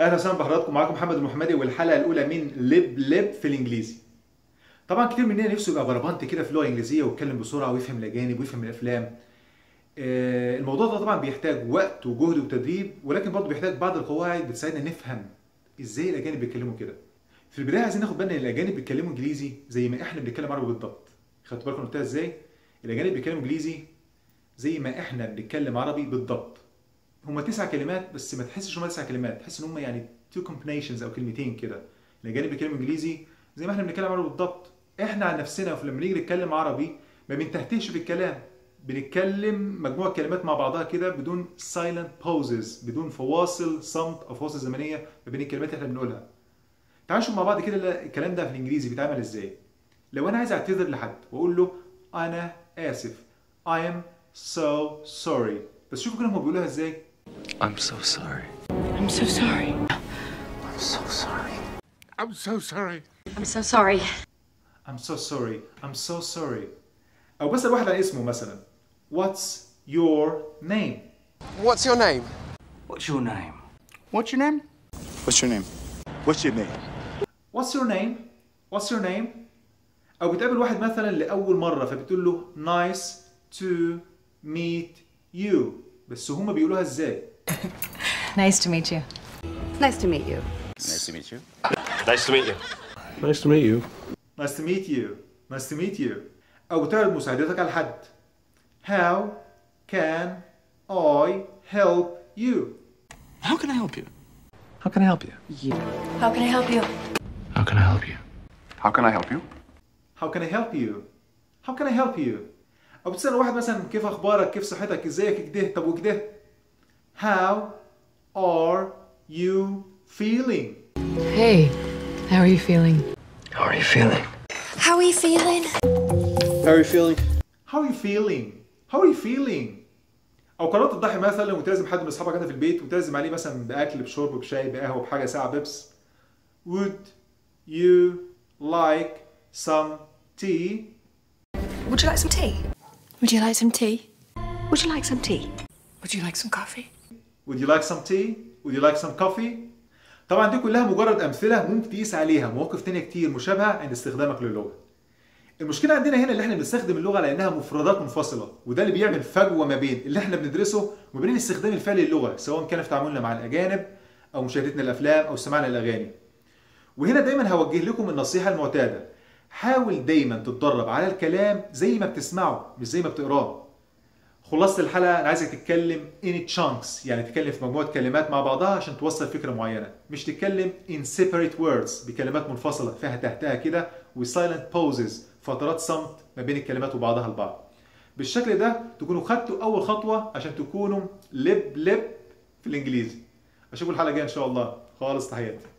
اهلا وسهلا بحضراتكم معاكم محمد المحمدي والحلقه الاولى من لب لب في الانجليزي طبعا كتير مننا نفسه يبقى بربنت كده في اللغه الانجليزيه ويتكلم بسرعه ويفهم الاجانب ويفهم الافلام آه، الموضوع ده طبعا بيحتاج وقت وجهد وتدريب ولكن برضه بيحتاج بعض القواعد بتساعدنا نفهم ازاي الاجانب بيتكلموا كده في البدايه عايزين ناخد بالنا ان الاجانب بيتكلموا انجليزي زي ما احنا بنتكلم عربي بالضبط خدتوا بالكم قلتها ازاي الاجانب بيتكلموا انجليزي زي ما احنا بنتكلم عربي بالضبط هما تسع كلمات بس ما تحسش هما تسع كلمات تحس ان هما يعني تو combinations او كلمتين كده الاجانب بيتكلموا انجليزي زي ما احنا بنتكلم عربي بالضبط احنا عن نفسنا لما نيجي نتكلم عربي ما بنتهتهش في الكلام بنتكلم مجموعه كلمات مع بعضها كده بدون silent pauses بدون فواصل صمت او فواصل زمنيه ما بين الكلمات اللي احنا بنقولها تعالوا نشوف مع بعض كده الكلام ده في الانجليزي بيتعمل ازاي لو انا عايز اعتذر لحد واقول له انا اسف I am so sorry بس شوفوا كده هم بيقولوها ازاي I'm so sorry. I'm so sorry. I'm so sorry. I'm so sorry. I'm so sorry. I'm so sorry I'm so sorry او بسأل واحد عن اسمه مثلا What's your name What's your name? What's your name? What's your name? What's your name? What's your name? What's your name What's your name او بتقابل واحد مثلا لأول مرة فبتقول له Nice to meet you بس هما بيقولوها ازاي Nice to meet you. Nice to meet you. Nice to meet you. Nice to meet you. Nice to meet you Nice to meet you او بتعرض مساعدتك على حد How can I help you How can I help you? How can I help you? How can I help you? How can I help you? How can I help you? How can I help you How can I help you او بتسأل واحد مثلا كيف اخبارك كيف صحتك ازيك كده طب وكده How are you feeling Hey, how are you feeling? How are you feeling? How are you feeling? How are you feeling? How are you feeling How are you feeling او قررت تضحي مثلا وتعزم حد من اصحابك هنا في البيت وتعزم عليه مثلا باكل بشرب بشاي بقهوه بحاجه ساعه بيبس Would you like some tea Would you like some tea? Would you like some tea? Would you like some tea? Would you like some coffee? Would you like some tea? Would you like some coffee? طبعا دي كلها مجرد امثله ممكن تقيس عليها مواقف تانية كتير مشابهه عند استخدامك للغه. المشكله عندنا هنا اللي احنا بنستخدم اللغه على انها مفردات منفصله وده اللي بيعمل فجوه ما بين اللي احنا بندرسه وما بين الاستخدام الفعلي للغه سواء كان في تعاملنا مع الاجانب او مشاهدتنا الافلام او سماعنا الاغاني. وهنا دايما هوجه لكم النصيحه المعتاده حاول دايما تتدرب على الكلام زي ما بتسمعه مش زي ما بتقراه. خلاصة الحلقة أنا عايزك تتكلم in chunks يعني تتكلم في مجموعة كلمات مع بعضها عشان توصل فكرة معينة مش تتكلم in separate words بكلمات منفصلة فيها تحتها كده و silent pauses فترات صمت ما بين الكلمات وبعضها البعض بالشكل ده تكونوا خدتوا أول خطوة عشان تكونوا لب لب في الإنجليزي أشوفكم الحلقة الجاية إن شاء الله خالص تحياتي